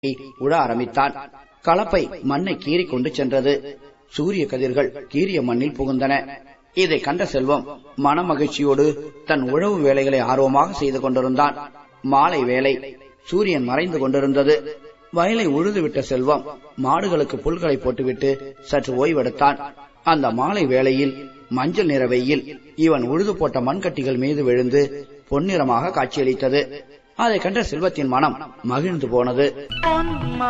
உழ ஆரம்பித்தான் கலப்பை மண்ணை கீறி கொண்டு சென்றது சூரிய கதிர்கள் கீறிய மண்ணில் புகுந்தன இதை கண்ட செல்வம் மனமகிழ்ச்சியோடு தன் உழவு வேலைகளை ஆர்வமாக செய்து கொண்டிருந்தான் மாலை வேலை சூரியன் மறைந்து கொண்டிருந்தது வயலை உழுதுவிட்ட செல்வம் மாடுகளுக்கு புல்களை போட்டுவிட்டு சற்று ஓய்வெடுத்தான் அந்த மாலை வேளையில் மஞ்சள் நிற வெயில் இவன் உழுது போட்ட மண்கட்டிகள் மீது விழுந்து பொன்னிறமாக காட்சியளித்தது அதை கண்ட செல்வத்தின் மனம் மகிழ்ந்து போனது பொன்மா